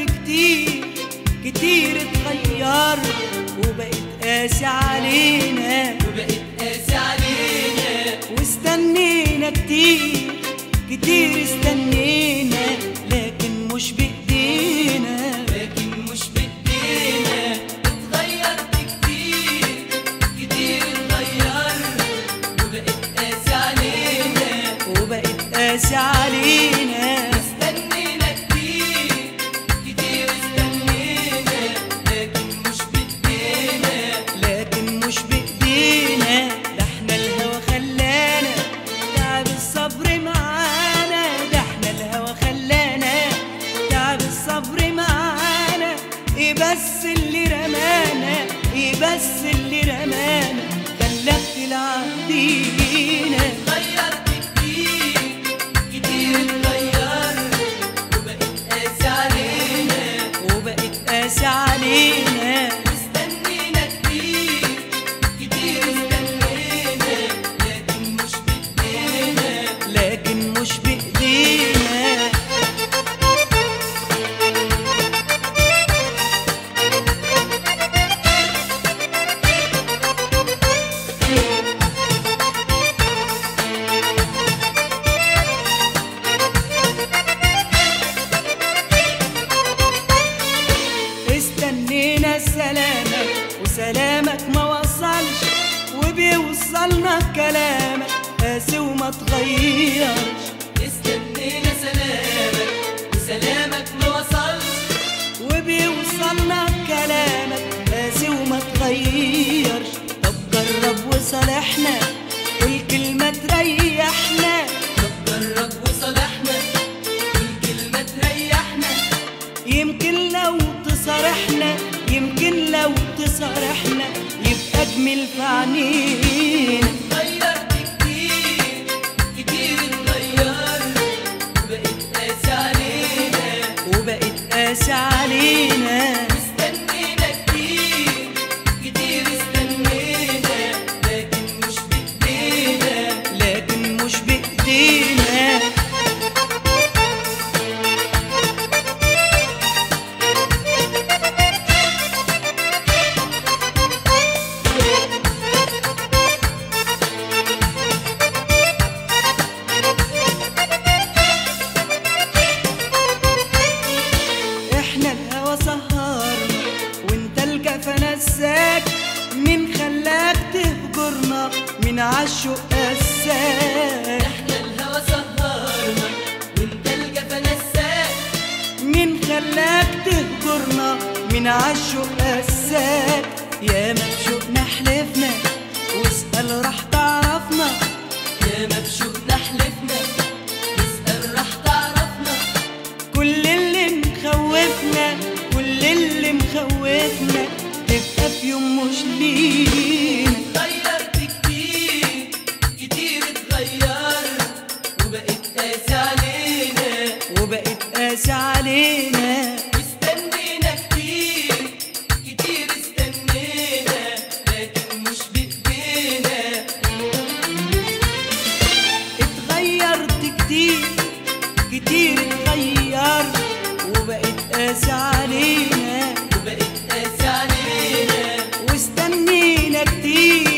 كتير كتير اتغير وبقيت قاسي علينا وبقيت قاسي علينا واستنينا كتير كتير استنينا لكن مش بإيدينا لكن مش بايدينا اتغيرت كتير كتير اتغير وبقيت قاسي علينا وبقيت قاسي علينا استنينا كتير كتير استنينا لكن مش بايدينا لكن مش بإيدينا ده احنا الهوى خلانا تعب الصبر معانا ده احنا الهوى خلانا تعب الصبر معانا ايه بس اللي رمانا ايه بس اللي رمانا خلاك تلعب بينا اتغيرت كتير كتير اتغير وبقيت قاسي علينا وبقت قاسي علينا استنينا كتير كتير استنينا لكن مش بايدينا لكن مش بإيدينا استنينا سلامك وسلامك ما وصلش وبيوصلنا كلامك قاسي وما تغيرش استنينا سلامك وسلامك ما وصلش وبيوصلنا كلامك قاسي وما تغيرش طب جرب وصالحنا والكلمة تريحنا طب جرب وصالحنا والكلمة تريحنا يمكن لو تصارحنا يمكن لو تصارحنا يبقى اجمل في عينينا اتغيرت كتير كتير اتغير وبقيت قاسي علينا وبقت قاسي علينا استنينا كتير كتير استنينا لكن مش بايدينا لكن مش بإيدينا احنا الهوى سهرنا وانت الجفا نساك مين خلاك تهجرنا من عالشوق قساك احنا الهوى سهرنا وانت الجفا نساك مين خلاك تهجرنا من عالشوق قساك يا مبشوقنا حلفنا واسأل راح تعرفنا يا مبشوقنا حلفنا اسأل راح تعرفنا كل اللي مخوفنا كل اللي مخوفنا تبقى في يوم مش لينا اتغيرت كتير كتير اتغير وبقيت قاسي علينا وبقت قاسي علينا واستنينا كتير كتير استنينا لكن مش بايدينا اتغيرت كتير كتير اتغير وبقت قاسي علينا وبقيت قاسي علينا واستنينا كتير